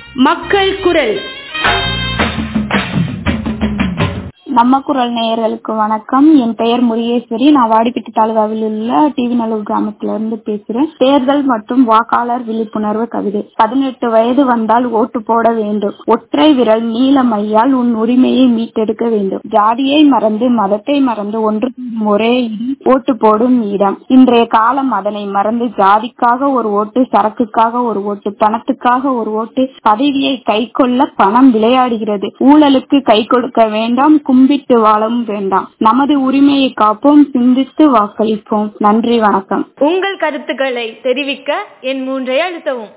மக்கள் குரல் நம்ம குரல் நேயர்களுக்கு வணக்கம் என் பெயர் முருகேஸ்வரி நான் வாடிப்பட்டி தாலுகாவில் உள்ள டிவி நல்லூர் கிராமத்துல இருந்து பேசுறேன் தேர்தல் மற்றும் வாக்காளர் விழிப்புணர்வு கவிதை பதினெட்டு வயது வந்தால் ஓட்டு போட வேண்டும் ஒற்றை விரல் நீல மையால் உன் உரிமையை மீட்டெடுக்க வேண்டும் ஜாதியை மறந்து மதத்தை மறந்து ஒன்று கூடும் ஒரே இடம் ஓட்டு போடும் இடம் இன்றைய காலம் அதனை மறந்து ஜாதிக்காக ஒரு ஓட்டு சரக்குக்காக ஒரு ஓட்டு பணத்துக்காக ஒரு ஓட்டு பதவியை கை கொள்ள பணம் விளையாடுகிறது ஊழலுக்கு கை கொடுக்க வேண்டாம் கும்பிட்டு வாழவும் வேண்டாம் நமது உரிமையை காப்போம் சிந்தித்து வாக்களிப்போம் நன்றி வணக்கம் உங்கள் கருத்துக்களை தெரிவிக்க என் மூன்றை அழுத்தவும்